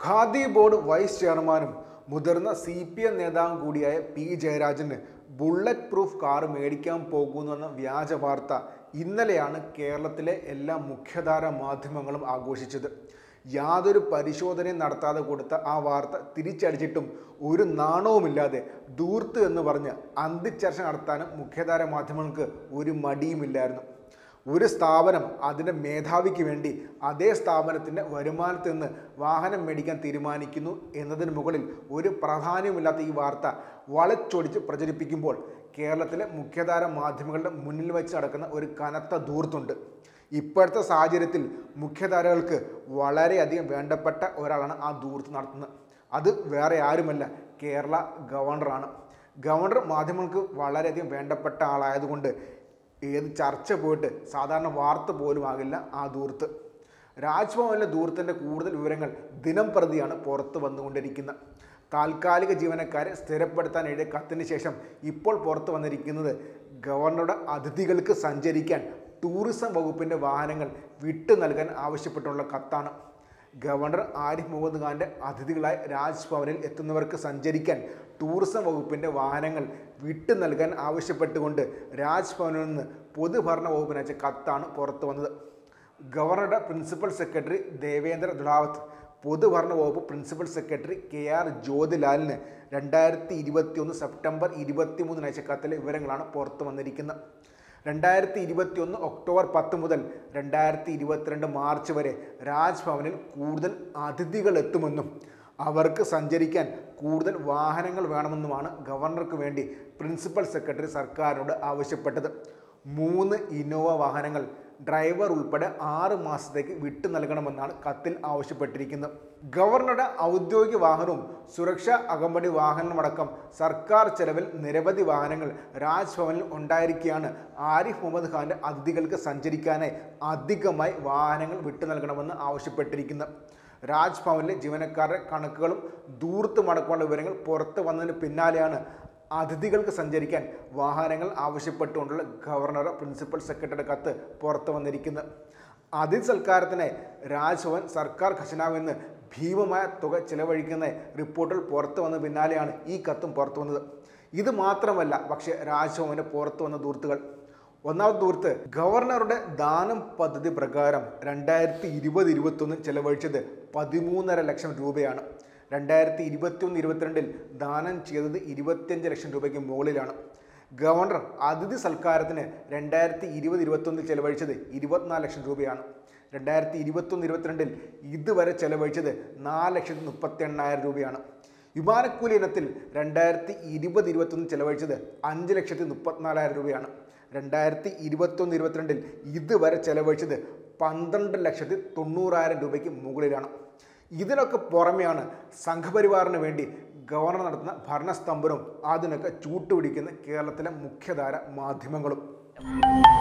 khadi board vice ചെയർമാനും മുതിർന്ന C P M നേതാവും കൂടിയായ പി ജയരാജന് ബുള്ളറ്റ് പ്രൂഫ് കാർ മേടിക്കാൻ പോകുന്നുവെന്ന വ്യാജ വാർത്ത ഇന്നലെയാണ് കേരളത്തിലെ എല്ലാ മുഖ്യധാര മാധ്യമങ്ങളും ആഘോഷിച്ചത് യാതൊരു പരിശോധനയും നടത്താതെ കൊടുത്ത ആ വാർത്ത തിരിച്ചടിച്ചിട്ടും ഒരു നാണവുമില്ലാതെ ദൂർത്ത് എന്ന് പറഞ്ഞ് അന്തിച്ചർച്ച നടത്താനും മുഖ്യധാര മാധ്യമങ്ങൾക്ക് ഒരു മടിയുമില്ലായിരുന്നു ഒരു സ്ഥാപനം അതിൻ്റെ മേധാവിക്ക് വേണ്ടി അതേ സ്ഥാപനത്തിൻ്റെ വരുമാനത്തിൽ നിന്ന് വാഹനം മേടിക്കാൻ തീരുമാനിക്കുന്നു എന്നതിന് മുകളിൽ ഒരു പ്രാധാന്യമില്ലാത്ത ഈ വാർത്ത വളച്ചൊടിച്ച് പ്രചരിപ്പിക്കുമ്പോൾ കേരളത്തിലെ മുഖ്യധാര മാധ്യമങ്ങളുടെ മുന്നിൽ വെച്ച് നടക്കുന്ന ഒരു കനത്ത ദൂർത്തുണ്ട് ഇപ്പോഴത്തെ സാഹചര്യത്തിൽ മുഖ്യധാരകൾക്ക് വളരെയധികം വേണ്ടപ്പെട്ട ഒരാളാണ് ആ ദൂർത്ത് നടത്തുന്നത് അത് വേറെ ആരുമല്ല കേരള ഗവർണറാണ് ഗവർണർ മാധ്യമങ്ങൾക്ക് വളരെയധികം വേണ്ടപ്പെട്ട ആളായതുകൊണ്ട് ഏത് ചർച്ച പോയിട്ട് സാധാരണ വാർത്ത പോലും ആകില്ല ആ ദൂർത്ത് രാജ്ഭവനിലെ ദൂരത്തിൻ്റെ കൂടുതൽ വിവരങ്ങൾ ദിനം പ്രതിയാണ് പുറത്തു വന്നുകൊണ്ടിരിക്കുന്നത് താൽക്കാലിക ജീവനക്കാരെ സ്ഥിരപ്പെടുത്താൻ എഴുതിയ കത്തിന് ശേഷം ഇപ്പോൾ പുറത്തു വന്നിരിക്കുന്നത് ഗവർണറുടെ അതിഥികൾക്ക് സഞ്ചരിക്കാൻ ടൂറിസം വകുപ്പിൻ്റെ വാഹനങ്ങൾ വിട്ടു നൽകാൻ ആവശ്യപ്പെട്ടുള്ള കത്താണ് ഗവർണർ ആരിഫ് മുഹമ്മദ് ഖാന്റെ അതിഥികളായി രാജ്ഭവനിൽ എത്തുന്നവർക്ക് സഞ്ചരിക്കാൻ ടൂറിസം വകുപ്പിൻ്റെ വാഹനങ്ങൾ വിട്ടു നൽകാൻ ആവശ്യപ്പെട്ടുകൊണ്ട് രാജ്ഭവനിൽ നിന്ന് പൊതുഭരണ വകുപ്പിന് അയച്ച കത്താണ് പുറത്തു വന്നത് ഗവർണറുടെ പ്രിൻസിപ്പൽ സെക്രട്ടറി ദേവേന്ദ്ര ദുളാവത്ത് പൊതുഭരണ വകുപ്പ് പ്രിൻസിപ്പൽ സെക്രട്ടറി കെ ആർ ജ്യോതിലാലിന് രണ്ടായിരത്തി ഇരുപത്തി ഒന്ന് സെപ്റ്റംബർ ഇരുപത്തി മൂന്നിന് അയച്ച കത്തിലെ വിവരങ്ങളാണ് പുറത്തു വന്നിരിക്കുന്നത് രണ്ടായിരത്തി ഇരുപത്തി ഒന്ന് ഒക്ടോബർ പത്ത് മുതൽ രണ്ടായിരത്തി ഇരുപത്തിരണ്ട് മാർച്ച് വരെ രാജ്ഭവനിൽ കൂടുതൽ അതിഥികൾ എത്തുമെന്നും അവർക്ക് സഞ്ചരിക്കാൻ കൂടുതൽ വാഹനങ്ങൾ വേണമെന്നുമാണ് ഗവർണർക്ക് വേണ്ടി പ്രിൻസിപ്പൽ സെക്രട്ടറി സർക്കാരിനോട് ആവശ്യപ്പെട്ടത് മൂന്ന് ഇന്നോവ വാഹനങ്ങൾ ഡ്രൈവർ ഉൾപ്പെടെ ആറ് മാസത്തേക്ക് വിട്ടു നൽകണമെന്നാണ് കത്തിൽ ആവശ്യപ്പെട്ടിരിക്കുന്നത് ഗവർണറുടെ ഔദ്യോഗിക വാഹനവും സുരക്ഷാ അകമ്പടി വാഹനമടക്കം സർക്കാർ ചെലവിൽ നിരവധി വാഹനങ്ങൾ രാജ്ഭവനിൽ ഉണ്ടായിരിക്കെയാണ് ആരിഫ് മുഹമ്മദ് ഖാന്റെ അതിഥികൾക്ക് സഞ്ചരിക്കാനായി അധികമായി വാഹനങ്ങൾ വിട്ടു നൽകണമെന്ന് ആവശ്യപ്പെട്ടിരിക്കുന്നത് രാജ്ഭവനിലെ ജീവനക്കാരുടെ കണക്കുകളും ദൂർത്തുമടക്കമുള്ള വിവരങ്ങൾ പുറത്തു വന്നതിന് പിന്നാലെയാണ് അതിഥികൾക്ക് സഞ്ചരിക്കാൻ വാഹനങ്ങൾ ആവശ്യപ്പെട്ടുകൊണ്ടുള്ള ഗവർണർ പ്രിൻസിപ്പൽ സെക്രട്ടറിയുടെ കത്ത് പുറത്തു വന്നിരിക്കുന്നത് അതിഥി സൽക്കാരത്തിന് രാജ്ഭവൻ സർക്കാർ ഖജനാവിൽ നിന്ന് ഭീമമായ തുക ചിലവഴിക്കുന്ന റിപ്പോർട്ടുകൾ പുറത്തു വന്ന പിന്നാലെയാണ് ഈ കത്തും പുറത്തു വന്നത് ഇത് മാത്രമല്ല പക്ഷേ രാജ്ഭവന് പുറത്തു വന്ന ദൂർത്തുകൾ ഒന്നാമത്തെ ദൂരത്ത് ഗവർണറുടെ ദാനം പദ്ധതി പ്രകാരം രണ്ടായിരത്തി ഇരുപത് ഇരുപത്തൊന്ന് ചെലവഴിച്ചത് പതിമൂന്നര ലക്ഷം രൂപയാണ് രണ്ടായിരത്തി ഇരുപത്തിയൊന്ന് ഇരുപത്തിരണ്ടിൽ ദാനം ചെയ്തത് ഇരുപത്തിയഞ്ച് ലക്ഷം രൂപയ്ക്ക് മുകളിലാണ് ഗവർണർ അതിഥി സൽക്കാരത്തിന് രണ്ടായിരത്തി ഇരുപത് ഇരുപത്തൊന്നിൽ ചെലവഴിച്ചത് ഇരുപത്തിനാല് ലക്ഷം രൂപയാണ് രണ്ടായിരത്തി ഇരുപത്തൊന്ന് ഇരുപത്തിരണ്ടിൽ ഇതുവരെ ചെലവഴിച്ചത് നാല് ലക്ഷത്തി മുപ്പത്തി എണ്ണായിരം രൂപയാണ് വിമാനക്കൂലി ഇനത്തിൽ രണ്ടായിരത്തി ഇരുപത് ഇരുപത്തൊന്ന് ചെലവഴിച്ചത് അഞ്ച് ലക്ഷത്തി മുപ്പത്തിനാലായിരം രൂപയാണ് രണ്ടായിരത്തി ഇരുപത്തൊന്ന് ഇരുപത്തിരണ്ടിൽ ഇതുവരെ ചെലവഴിച്ചത് പന്ത്രണ്ട് ലക്ഷത്തി തൊണ്ണൂറായിരം രൂപയ്ക്ക് മുകളിലാണ് ഇതിനൊക്കെ പുറമെയാണ് സംഘപരിവാറിന് വേണ്ടി ഗവർണർ നടത്തുന്ന ഭരണസ്തംഭനവും അതിനൊക്കെ ചൂട്ടുപിടിക്കുന്ന കേരളത്തിലെ മുഖ്യധാര മാധ്യമങ്ങളും